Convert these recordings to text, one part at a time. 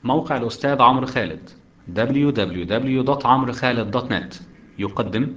موقع الأستاذ عمرو خالد www.عمرخالد.net يقدم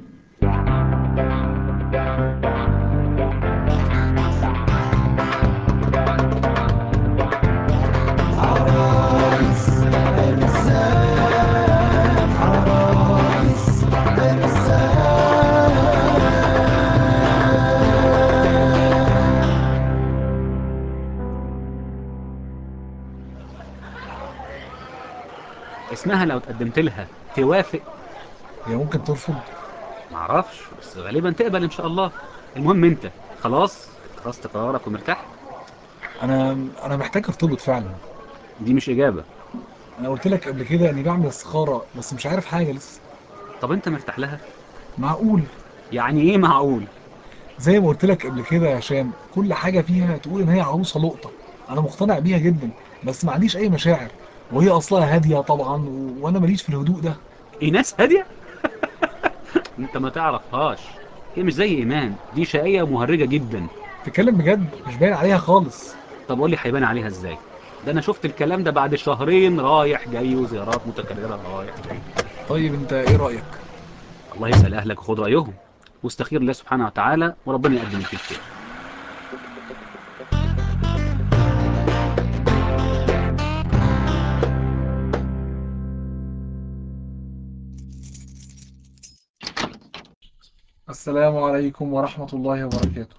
اسمها لو تقدمت لها توافق هي ممكن ترفض معرفش بس غالبا تقبل ان شاء الله المهم انت خلاص اتخذت قرارك ومرتاح انا انا محتاج ارتبط فعلا دي مش اجابة انا قلت لك قبل كده اني بعمل استخاره بس مش عارف حاجه لسه طب انت مرتاح لها معقول يعني ايه معقول زي ما قلت لك قبل كده يا هشام كل حاجه فيها تقول ان هي عروسه لقطه انا مقتنع بيها جدا بس ما عنديش اي مشاعر وهي اصلها هاديه طبعا و... وانا ماليش في الهدوء ده ايناس هادية انت ما تعرفهاش هي مش زي ايمان دي شقية ومهرجة جدا تتكلم بجد مش باين عليها خالص طب قول لي هيبان عليها ازاي ده انا شفت الكلام ده بعد شهرين رايح جاي وزيارات متكررة رايح جاي طيب انت ايه رايك الله يسأل اهلك وخد رأيهم واستخير الله سبحانه وتعالى وربنا يقدم فيك خير السلام عليكم ورحمه الله وبركاته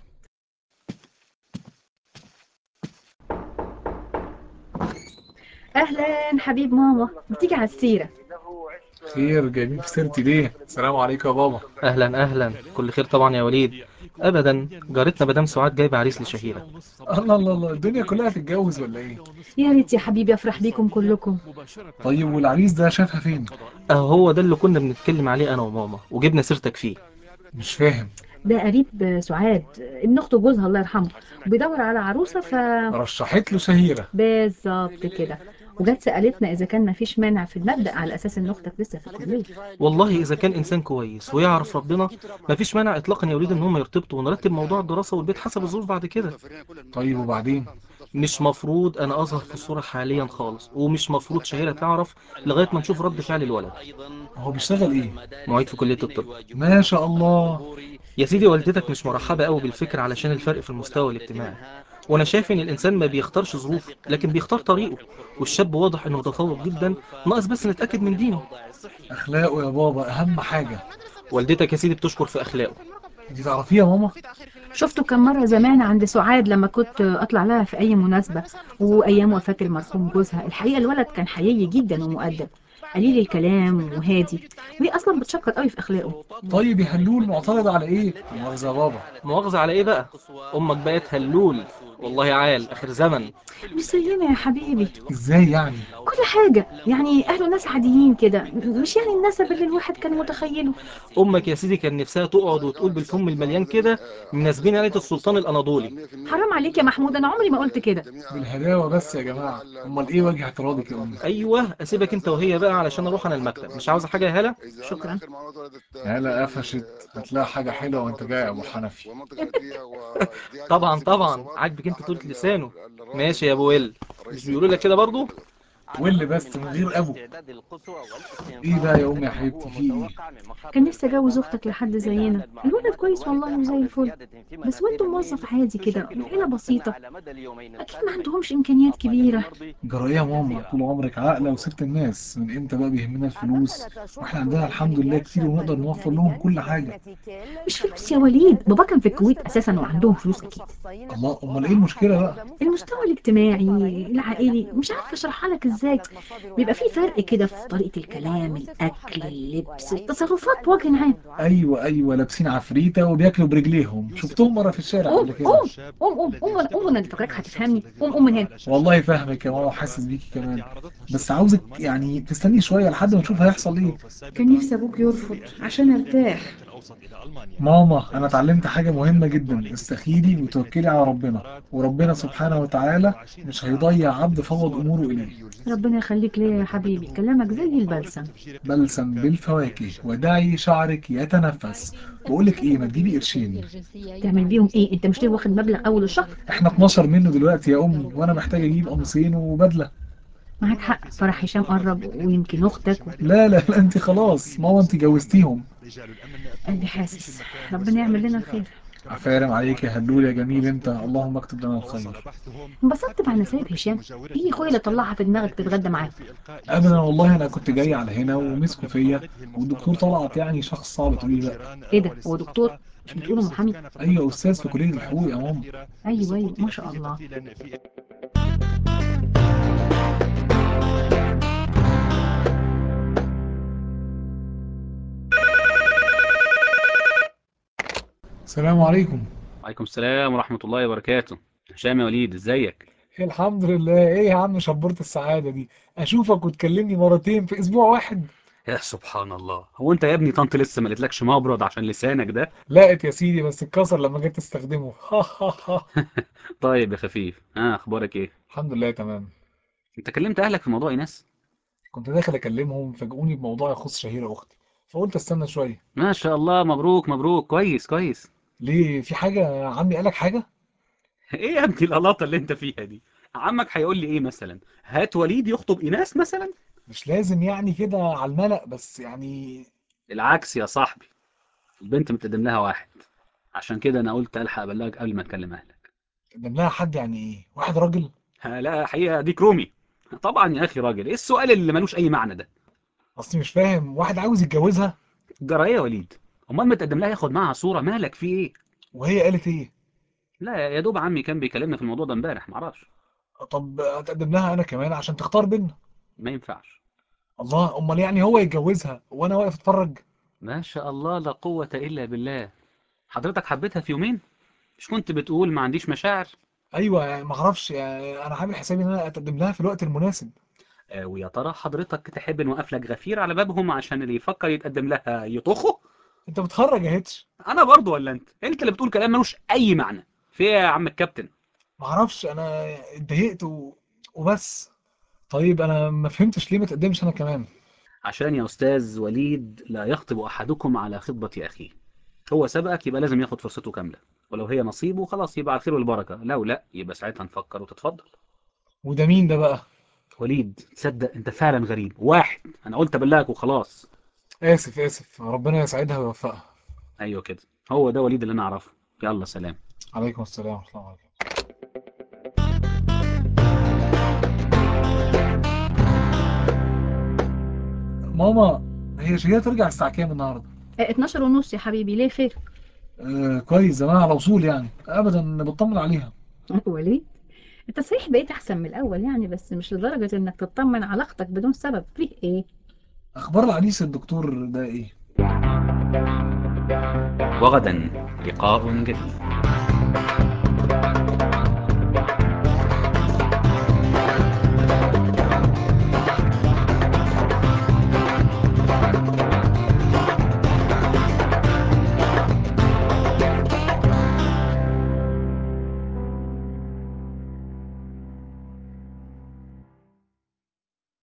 اهلا حبيب ماما بتيجي على السيره خير جايبين في سيرتي ليه السلام عليكم يا بابا اهلا اهلا كل خير طبعا يا وليد ابدا جارتنا مدام سعاد جايبه عريس لشهيره الله الله الله الدنيا كلها تتجوز ولا ايه يا ريت يا حبيبي افرح بيكم كلكم طيب والعريس ده شافها فين اهو هو ده اللي كنا بنتكلم عليه انا وماما وجبنا سيرتك فيه مش فاهم ده قريب سعاد ابن اخت جوزها الله يرحمه بيدور على عروسه ف رشحت له شهيره بالظبط كده وجت سالتنا اذا كان مفيش مانع في المبدا على اساس ان اختك لسه في الكليه والله اذا كان انسان كويس ويعرف ربنا مفيش مانع اطلاقا يا وليد ان هم يرتبطوا ونرتب موضوع الدراسه والبيت حسب الظروف بعد كده طيب وبعدين مش مفروض انا اظهر في الصوره حاليا خالص ومش مفروض شهيره تعرف لغايه ما نشوف رد فعل الولد هو بيشتغل ايه معيد في كليه الطب ما شاء الله يا سيدي والدتك مش مرحبة قوي بالفكرة علشان الفرق في المستوى الاجتماعي وانا شايف ان الانسان ما بيختارش ظروفه لكن بيختار طريقه والشاب واضح انه متفوق جدا ناقص بس نتأكد من دينه اخلاقه يا بابا اهم حاجه والدتك يا سيدي بتشكر في اخلاقه دي تعرفيه يا ماما شفته كم مره زمان عند سعاد لما كنت اطلع لها في اي مناسبه وايام وفاه المرحوم جوزها الحقيقه الولد كان حقيقي جدا ومؤدب قليل الكلام وهادي وهي اصلا بتشكر قوي في اخلاقه طيب يا هلول معترض على ايه مؤاخذه يا بابا مؤاخذة على ايه بقى امك بقت هلول والله عال اخر زمن مش زينا يا حبيبي ازاي يعني كل حاجة يعني أهله ناس عاديين كده مش يعني النسب اللي الواحد كان متخيله امك يا سيدي كان نفسها تقعد وتقول بالفم المليان كده مناسبين عيلة السلطان الاناضولي حرام عليك يا محمود أنا عمري ما قلت كده بالهداوه بس يا جماعه امال ايه وجه اعتراضك يا امي ايوه اسيبك انت وهي بقى علشان اروح انا المكتب مش عاوزه حاجه يا هلا شكرا هلا قفشت هتلاقي حاجه حلوه وانت جاي يا ابو حنفي طبعا طبعا عاجبك انت طولة لسانه ماشي يا ابو ويل مش بيقولوا لك كده برضو واللي بس من غير ابو ايه بقى يا امي يا حبيبتي في ايه كان نفسي أجوز أختك لحد زينا الولد كويس والله وزي الفل بس وانتوا موظف عادي كده عيلة بسيطة أكيد ما عندهمش إمكانيات كبيرة جرايه يا ماما طول عمرك عاقله وسبت الناس من امتى بقى بيهمنا الفلوس واحنا عندنا الحمد لله كتير ونقدر نوفر لهم كل حاجه مش فلوس يا وليد بابا كان في الكويت أساسا وعندهم فلوس أكيد الله امال ايه المشكله بقى المستوى الاجتماعي العائلي مش عارفة أشرحها لك إزاي بيبقى في فرق كده في طريقة الكلام الأكل اللبس التصرفات بوجه عام ايوه ايوه لابسين عفريته وبياكلوا برجليهم شفتهم مره في الشارع قوم قبل كده قوم قوم قوم قوم قوم انا اللي فاكراك هتفهمني قوم قوم من هنا والله فاهمك يا ماما حاسس بيكي كمان بس عاوزك يعني تستني شويه لحد ما نشوف هيحصل ايه كان نفسي ابوك يرفض عشان ارتاح ماما انا اتعلمت حاجه مهمه جدا استخيري وتوكلي على ربنا وربنا سبحانه وتعالى مش هيضيع عبد فوض اموره اليه ربنا يخليك ليا يا حبيبي كلامك زي البلسم بلسم بالفواكه ودعي شعرك يتنفس بقولك ايه ما تجيبي قرشين تعمل بيهم ايه انت مش ليه واخد مبلغ اول الشهر احنا 12 منه دلوقتي يا امي وانا محتاج اجيب قميصين وبدله معاك حق فرح هشام قرب ويمكن أختك و... لا لا لا انت خلاص ماما انت جوزتيهم قلبي حاسس ربنا يعمل لنا الخير عفارم عليك يا هلول يا جميل انت اللهم اكتب لنا الخير انبسطت مع نسايب هشام ايه اخويا اللي طلعها في دماغك تتغدى معاه ابدا والله انا كنت جاي على هنا ومسكوا فيا والدكتور طلعت يعني شخص صعب تقولي بقى ايه ده هو دكتور مش بتقوله محامي ايوه استاذ في كليه الحقوق يا ماما ايوه ايوه ما شاء الله السلام عليكم وعليكم السلام ورحمة الله وبركاته هشام يا وليد ازيك الحمد لله ايه يا عم شبورت السعادة دي اشوفك وتكلمني مرتين في اسبوع واحد يا سبحان الله هو انت يا ابني طنط لسه ما قالتلكش مبرد عشان لسانك ده لقت يا سيدي بس اتكسر لما جيت تستخدمه طيب يا خفيف ها اخبارك ايه الحمد لله تمام انت كلمت اهلك في موضوع ايناس كنت داخل اكلمهم فاجئوني بموضوع يخص شهيرة اختي فقلت استنى شوية ما شاء الله مبروك مبروك كويس كويس ليه في حاجة عمي قالك حاجة ايه يا ابني القلاطة اللي انت فيها دي عمك هيقول لي ايه مثلا هات وليد يخطب ايناس مثلا مش لازم يعني كده على الملأ بس يعني العكس يا صاحبي البنت متقدم لها واحد عشان كده انا قلت الحق ابلغك قبل ما اتكلم اهلك قدم لها حد يعني ايه واحد راجل ها، لا حقيقة ديك رومي طبعا يا اخي راجل ايه السؤال اللي ملوش اي معنى ده اصلي مش فاهم واحد عاوز يتجوزها جرايه يا وليد امال متقدم لها ياخد معاها صورة مالك في ايه وهي قالت ايه لا يا دوب عمي كان بيكلمنا في الموضوع ده امبارح معرفش طب هتقدم لها انا كمان عشان تختار بينا ما ينفعش الله امال يعني هو يتجوزها وانا واقف اتفرج ما شاء الله لا قوة الا بالله حضرتك حبيتها في يومين مش كنت بتقول ما عنديش مشاعر ايوه يعني ما اعرفش يعني انا عامل حسابي ان انا اتقدم لها في الوقت المناسب آه، ويا ترى حضرتك تحب نوقف لك غفير على بابهم عشان اللي يفكر يتقدم لها يطخه انت بتخرج يا هتش انا برضو ولا انت انت اللي بتقول كلام ملوش اي معنى في ايه يا عم الكابتن ما اعرفش انا اتضايقت و... وبس طيب انا ما فهمتش ليه ما تقدمش انا كمان عشان يا استاذ وليد لا يخطب احدكم على خطبة اخيه هو سبقك يبقى لازم ياخد فرصته كاملة ولو هي نصيبه خلاص يبقى على الخير والبركة لو لا يبقى ساعتها نفكر وتتفضل وده مين ده بقى وليد تصدق انت فعلا غريب واحد انا قلت ابلغك وخلاص اسف اسف ربنا يسعدها ويوفقها ايوه كده هو ده وليد اللي انا اعرفه يلا سلام عليكم السلام ورحمه الله وبركاته ماما هي شهية ترجع الساعة كام النهاردة؟ آه، 12 ونص يا حبيبي ليه خير آه كويس زمان على وصول يعني أبدا بطمن عليها وليد انت صحيح بقيت احسن من الاول يعني بس مش لدرجة انك تطمن على اختك بدون سبب فيه ايه أخبار العريس الدكتور ده إيه؟ وغدا لقاء جديد